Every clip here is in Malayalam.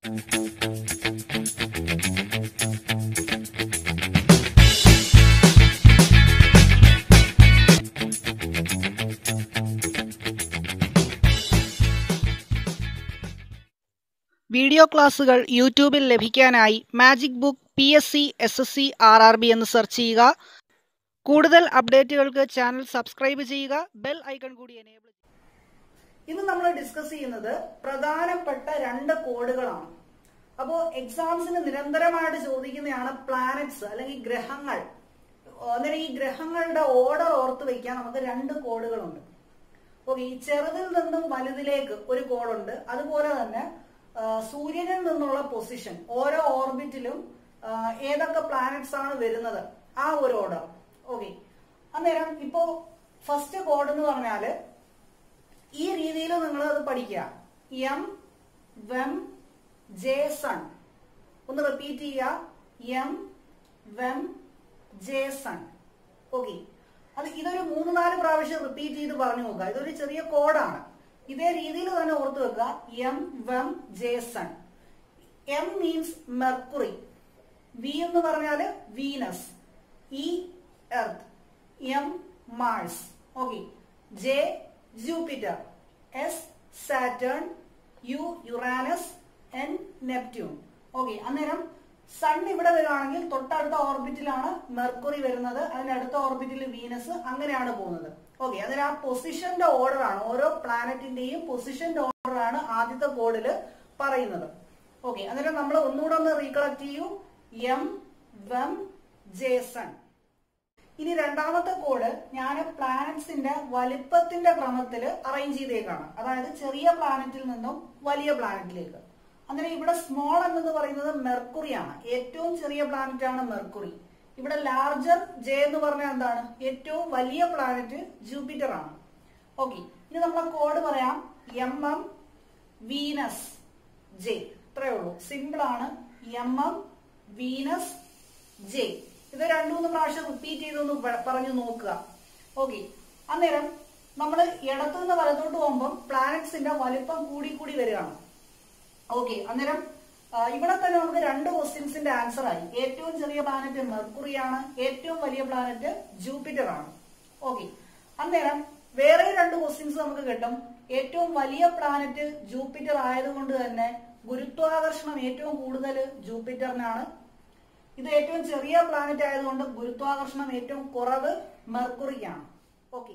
വീഡിയോ ക്ലാസുകൾ യൂട്യൂബിൽ ലഭിക്കാനായി magic book P S C S S C R R B എന്ന് സെർച്ച് ചെയ്യുക കൂടുതൽ അപ്ഡേറ്റുകൾക്ക് ചാനൽ സബ്സ്ക്രൈബ് ചെയ്യുക ബെൽ ഐക്കൺ കൂടി എനേബിൾ ഇന്ന് നമ്മൾ ഡിസ്കസ് ചെയ്യുന്നത് പ്രധാനപ്പെട്ട രണ്ട് കോഡുകളാണ് അപ്പോ എക്സാംസിന് നിരന്തരമായിട്ട് ചോദിക്കുന്നതാണ് പ്ലാനറ്റ്സ് അല്ലെങ്കിൽ ഗ്രഹങ്ങൾ അന്നേരം ഈ ഗ്രഹങ്ങളുടെ ഓർഡർ ഓർത്ത് വെക്കാൻ നമുക്ക് രണ്ട് കോഡുകളുണ്ട് ഓക്കെ ഈ ചെറുതിൽ നിന്നും വലുതിലേക്ക് ഒരു കോഡുണ്ട് അതുപോലെ തന്നെ ആ, സൂര്യനിൽ നിന്നുള്ള പൊസിഷൻ ഓരോ ഓർബിറ്റിലും ആ, ഏതൊക്കെ പ്ലാനറ്റ്സ് ആണ് വരുന്നത് ആ ഒരു ഓർഡർ ഓക്കെ അന്നേരം ഇപ്പോ ഫസ്റ്റ് കോഡ് എന്ന് പറഞ്ഞാല് ഈ രീതിയിൽ നിങ്ങൾ അത് പഠിക്കുക എം വെം ജെ സൺ ഒന്ന് റിപ്പീറ്റ് ചെയ്യുക M VEM J SUN okay അത് ഇതൊരു മൂന്ന് നാല് പ്രാവശ്യം റിപ്പീറ്റ് ചെയ്ത് പറഞ്ഞു നോക്കുക ഇതൊരു ചെറിയ കോഡാണ് ഇതേ രീതിയിൽ തന്നെ ഓർത്ത് വെക്കുക M VEM J SUN M means Mercury V എന്ന് പറഞ്ഞാല് Venus E earth M Mars okay J Jupiter S Saturn U Uranus N Neptune okay അന്നേരം സൺ ഇവിടെ വരികയാണെങ്കിൽ തൊട്ടടുത്ത ഓർബിറ്റിലാണ് മെർക്കുറി വരുന്നത് അതിന്റെ അടുത്ത ഓർബിറ്റിൽ വീനസ് അങ്ങനെയാണ് പോകുന്നത് ഓക്കെ അതിന് ആ പൊസിഷന്റെ ഓർഡർ ആണ് ഓരോ പ്ലാനറ്റിന്റെയും പൊസിഷന്റെ ഓർഡർ ആണ് ആദ്യത്തെ കോഡില് പറയുന്നത് ഓക്കെ അന്നേരം നമ്മൾ ഒന്നുകൂടെ ഒന്ന് റീകളക്ട് ചെയ്യൂ എം വെം ജെ സൺ ഇനി രണ്ടാമത്തെ കോഡ് ഞാൻ പ്ലാനറ്റ്സിന്റെ വലിപ്പത്തിന്റെ ക്രമത്തിൽ അറേഞ്ച് ചെയ്തേക്കാണ് അതായത് ചെറിയ പ്ലാനറ്റിൽ നിന്നും വലിയ പ്ലാനറ്റിലേക്ക് അന്നേരം ഇവിടെ സ്മോൾ എന്നത് പറയുന്നത് മെർക്കുറി ആണ് ഏറ്റവും ചെറിയ പ്ലാനറ്റ് ആണ് മെർക്കുറി ഇവിടെ ലാർജർ ജെ എന്ന് പറഞ്ഞാൽ എന്താണ് ഏറ്റവും വലിയ പ്ലാനറ്റ് ജൂപ്പിറ്റർ ആണ് ഓക്കെ ഇനി നമ്മളെ കോഡ് പറയാം എം എം വീനസ് ജെ ഇത്രയേ ഉള്ളൂ സിമ്പിൾ ആണ് എം എം വീനസ് ജെ ഇത് രണ്ടു മൂന്ന് പ്രാവശ്യം റിപ്പീറ്റ് ചെയ്തൊന്ന് പ- പറഞ്ഞു നോക്കുക ഓക്കെ അന്നേരം നമ്മൾ ഇടത്തു നിന്ന് വലത്തോട്ട് പോകുമ്പോൾ പ്ലാനറ്റ്സിന്റെ വലിപ്പം കൂടി കൂടി വരികയാണ് ഓക്കെ അന്നേരം ആ, ഇവിടെ തന്നെ നമുക്ക് രണ്ട് ക്വസ്റ്റ്യൻസിന്റെ ആൻസർ ആയി ഏറ്റവും ചെറിയ പ്ലാനറ്റ് മെർക്കുറി ആണ് ഏറ്റവും വലിയ പ്ലാനറ്റ് ജൂപ്പിറ്റർ ആണ് ഓക്കെ അന്നേരം വേറെ രണ്ട് ക്വസ്റ്റ്യൻസ് നമുക്ക് കിട്ടും ഏറ്റവും വലിയ പ്ലാനറ്റ് ജൂപ്പിറ്റർ ആയതുകൊണ്ട് തന്നെ ഗുരുത്വാകർഷണം ഏറ്റവും കൂടുതൽ ജൂപ്പിറ്ററിനാണ് ഇത് ഏറ്റവും ചെറിയ പ്ലാനറ്റ് ആയതുകൊണ്ട് ഗുരുത്വാകർഷണം ഏറ്റവും കുറവ് മെർക്കുറിക്കാണ് ഓക്കെ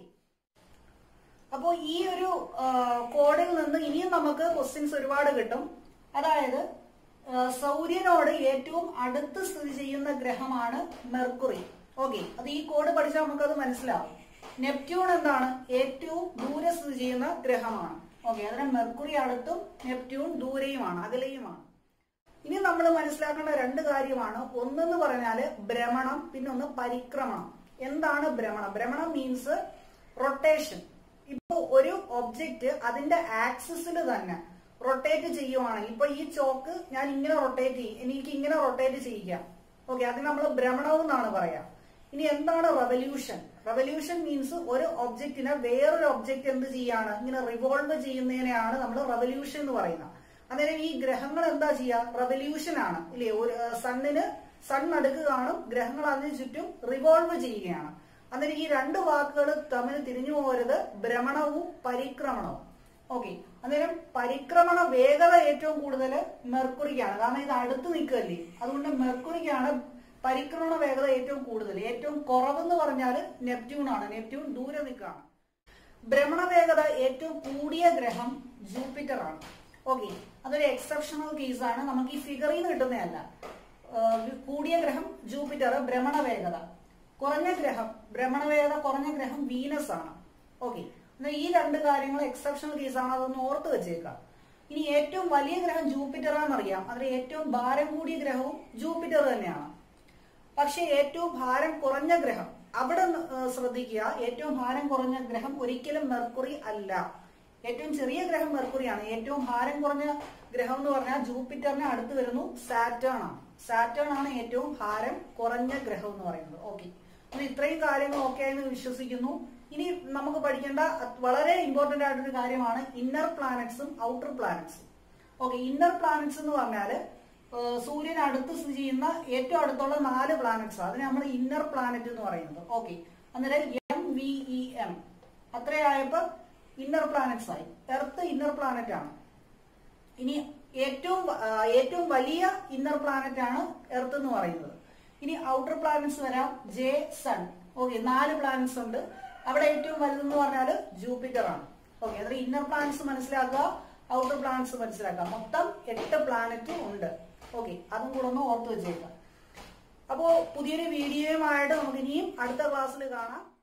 അപ്പോൾ ഈ ഒരു ആ, കോഡിൽ നിന്ന് ഇനിയും നമുക്ക് ക്വസ്റ്റ്യൻസ് ഒരുപാട് കിട്ടും അതായത് ആ, സൗര്യനോട് ഏറ്റവും അടുത്ത് സ്ഥിതി ചെയ്യുന്ന ഗ്രഹമാണ് മെർക്കുറി ഓക്കെ അത് ഈ കോഡ് പഠിച്ചാൽ നമുക്കത് മനസ്സിലാവും നെപ്റ്റ്യൂൺ എന്താണ് ഏറ്റവും ദൂരെ സ്ഥിതി ചെയ്യുന്ന ഗ്രഹമാണ് ഓക്കെ അതിന് മെർക്കുറി അടുത്തും നെപ്റ്റ്യൂൺ ദൂരെയുമാണ് അകലെയുമാണ് ഇനി നമ്മൾ മനസ്സിലാക്കേണ്ട രണ്ട് കാര്യമാണ് ഒന്നെന്ന് പറഞ്ഞാല് ഭ്രമണം പിന്നെ ഒന്ന് പരിക്രമണം എന്താണ് ഭ്രമണം ഭ്രമണം മീൻസ് റൊട്ടേഷൻ ഇപ്പൊ ഒരു ഒബ്ജക്റ്റ് അതിന്റെ ആക്സിസിൽ തന്നെ റൊട്ടേറ്റ് ചെയ്യുവാണെങ്കിൽ ഇപ്പൊ ഈ ചോക്ക് ഞാൻ ഇങ്ങനെ റൊട്ടേറ്റ് ചെയ്യും എനിക്ക് ഇങ്ങനെ റൊട്ടേറ്റ് ചെയ്യിക്കാം ഓക്കെ അത് നമ്മൾ ഭ്രമണം എന്നാണ് പറയാ ഇനി എന്താണ് റവല്യൂഷൻ റവല്യൂഷൻ മീൻസ് ഒരു ഒബ്ജക്റ്റിനെ വേറൊരു ഒബ്ജക്റ്റ് എന്ത് ചെയ്യാണ് ഇങ്ങനെ റിവോൾവ് ചെയ്യുന്നതിനെയാണ് നമ്മൾ റവല്യൂഷൻ എന്ന് പറയുന്നത് അന്നേരം ഈ ഗ്രഹങ്ങൾ എന്താ ചെയ്യുക റവല്യൂഷൻ ആണ് ഇല്ലേ ഒരു സണ്ണിന് സൺ നടുക്ക് കാണും ഗ്രഹങ്ങൾ അതിന് ചുറ്റും റിവോൾവ് ചെയ്യുകയാണ് അന്നേരം ഈ രണ്ട് വാക്കുകൾ തമ്മിൽ തിരിഞ്ഞു പോകരുത് ഭ്രമണവും പരിക്രമണവും ഓക്കെ അന്നേരം പരിക്രമണ വേഗത ഏറ്റവും കൂടുതൽ മെർക്കുറിക്കാണ് കാരണം ഇത് അടുത്ത് നിൽക്കല്ലേ അതുകൊണ്ട് മെർക്കുറിക്കാണ് പരിക്രമണ വേഗത ഏറ്റവും കൂടുതൽ ഏറ്റവും കുറവെന്ന് പറഞ്ഞാൽ നെപ്റ്റ്യൂൺ ആണ് നെപ്റ്റ്യൂൺ ദൂരെ നിൽക്കുകയാണ് ഭ്രമണ വേഗത ഏറ്റവും കൂടിയ ഗ്രഹം ജൂപ്പിറ്റർ ആണ് ഓക്കെ അതൊരു എക്സെപ്ഷണൽ കേസാണ് നമുക്ക് ഈ ഫിഗറിൽ നിന്ന് കിട്ടുന്നതല്ല ആഹ് കൂടിയ ഗ്രഹം ജൂപ്പിറ്റർ ഭ്രമണ വേഗത കുറഞ്ഞ ഗ്രഹം ഭ്രമണ വേഗത കുറഞ്ഞ ഗ്രഹം വീനസ് ആണ് ഓക്കെ ഈ രണ്ട് കാര്യങ്ങൾ എക്സെപ്ഷണൽ കേസാണ് അതൊന്ന് ഓർത്ത് വെച്ചേക്കാം ഇനി ഏറ്റവും വലിയ ഗ്രഹം ജൂപ്പിറ്റർ ആണെന്നറിയാം അതിൽ ഏറ്റവും ഭാരം കൂടിയ ഗ്രഹവും ജൂപ്പിറ്റർ തന്നെയാണ് പക്ഷെ ഏറ്റവും ഭാരം കുറഞ്ഞ ഗ്രഹം അവിടെ ന- ഏഹ് ശ്രദ്ധിക്കുക ഏറ്റവും ഭാരം കുറഞ്ഞ ഗ്രഹം ഒരിക്കലും മെർക്കുറി അല്ല ഏറ്റവും ചെറിയ ഗ്രഹം മെർക്കുറിയാണ് ഏറ്റവും ഭാരം കുറഞ്ഞ ഗ്രഹം എന്ന് പറഞ്ഞാൽ ജൂപ്പിറ്ററിന് അടുത്ത് വരുന്നു സാറ്റേൺ ആണ് സാറ്റേൺ ആണ് ഏറ്റവും ഭാരം കുറഞ്ഞ ഗ്രഹം എന്ന് പറയുന്നത് ഓക്കെ അപ്പൊ ഇത്രയും കാര്യങ്ങൾ ഓക്കെ ആയെന്ന് വിശ്വസിക്കുന്നു ഇനി നമുക്ക് പഠിക്കേണ്ട അത് വളരെ ഇമ്പോർട്ടന്റ് ആയിട്ടൊരു കാര്യമാണ് ഇന്നർ പ്ലാനറ്റ്സും ഔട്ടർ പ്ലാനറ്റ്സും ഓക്കെ ഇന്നർ പ്ലാനറ്റ്സ് എന്ന് പറഞ്ഞാല് ഏഹ് സൂര്യന് അടുത്ത് സ്ഥിതി ചെയ്യുന്ന ഏറ്റവും അടുത്തുള്ള നാല് പ്ലാനറ്റ്സ് അതിനെ നമ്മൾ ഇന്നർ പ്ലാനറ്റ് എന്ന് പറയുന്നത് ഓക്കെ അന്നേരം എം വി ഇ എം അത്രയായപ്പോ ഇന്നർ പ്ലാനറ്റ്സ് ആയി എർത്ത് ഇന്നർ പ്ലാനറ്റ് ആണ് ഇനി ഏറ്റവും വ- ആ, ഏറ്റവും വലിയ ഇന്നർ പ്ലാനറ്റ് ആണ് എർത്ത് എന്ന് പറയുന്നത് ഇനി ഔട്ടർ പ്ലാനറ്റ്സ് വരാം ജെ സൺ ഓക്കെ നാല് പ്ലാനറ്റ്സ് ഉണ്ട് അവിടെ ഏറ്റവും വലുതെന്ന് പറഞ്ഞാൽ ജൂപ്പിറ്റർ ആണ് ഓക്കെ അതായത് ഇന്നർ പ്ലാനറ്റ്സ് മനസ്സിലാക്കുക ഔട്ടർ പ്ലാനറ്റ്സ് മനസ്സിലാക്കുക മൊത്തം എട്ട് പ്ലാനറ്റ് ഉണ്ട് ഓക്കെ അതും കൂടെ ഒന്ന് ഓർത്ത് വെച്ചേക്കാം അപ്പോ പുതിയൊരു വീഡിയോയുമായിട്ട് നമുക്ക് ഇനിയും അടുത്ത ക്ലാസ്സിൽ കാണാം